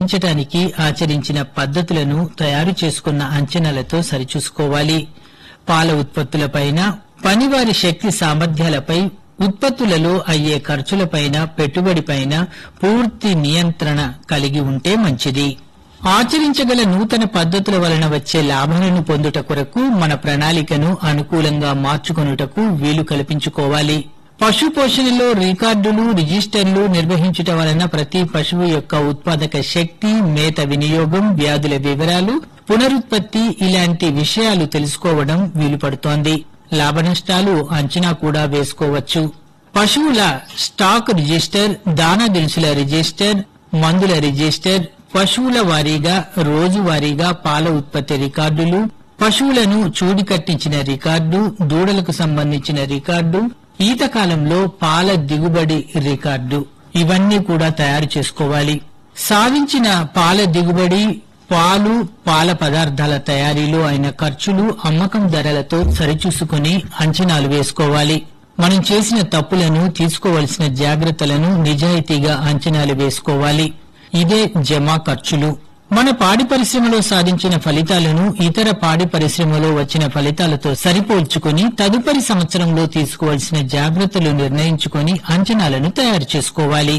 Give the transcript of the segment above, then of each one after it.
పెంచటానికి ఆచరించిన పద్ధతులను తయారు చేసుకున్న అంచనాలతో సరిచూసుకోవాలి పాల ఉత్పత్తులపైన పనివారి శక్తి సామర్థ్యాలపై ఉత్పత్తులలో అయ్యే ఖర్చులపైన పెట్టుబడిపైన పూర్తి నియంత్రణ కలిగి ఉంటే మంచిది ఆచరించగల నూతన పద్ధతుల వలన వచ్చే లాభాలను పొందుట కొరకు మన ప్రణాళికను అనుకూలంగా మార్చుకొనుటకు వీలు కల్పించుకోవాలి పశు పోషణలో రికార్డులు రిజిస్టర్లు నిర్వహించుట వలన ప్రతి పశువు యొక్క ఉత్పాదక శక్తి మేత వినియోగం వ్యాధుల వివరాలు పునరుత్పత్తి ఇలాంటి విషయాలు తెలుసుకోవడం వీలుపడుతోంది లాభనష్టాలు అంచనా కూడా వేసుకోవచ్చు పశువుల స్టాక్ రిజిస్టర్ దానా దినుసుల రిజిస్టర్ మందుల రిజిస్టర్ పశువుల వారీగా రోజువారీగా పాల ఉత్పత్తి రికార్డులు పశువులను చూడి కట్టించిన రికార్డు దూడలకు సంబంధించిన రికార్డు ఈత కాలంలో పాల దిగుబడి రికార్డు ఇవన్నీ కూడా తయారు చేసుకోవాలి సాధించిన పాల దిగుబడి పాలు పాల పదార్థాల తయారీలో అయిన ఖర్చులు అమ్మకం ధరలతో సరిచూసుకుని అంచనాలు వేసుకోవాలి మనం చేసిన తప్పులను తీసుకోవలసిన జాగ్రత్తలను నిజాయితీగా అంచనాలు వేసుకోవాలి ఇదే జమా ఖర్చులు మన పాడి పరిశ్రమలో సాధించిన ఫలితాలను ఇతర పాడి పరిశ్రమలో వచ్చిన ఫలితాలతో సరిపోల్చుకుని తదుపరి సంవత్సరంలో తీసుకోవాల్సిన జాగ్రత్తలు నిర్ణయించుకుని అంచనాలను తయారు చేసుకోవాలి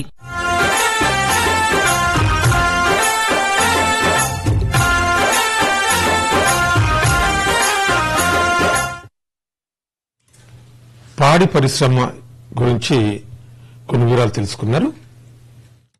పాడి పరిశ్రమ గురించి కొన్ని వివరాలు తెలుసుకున్నారు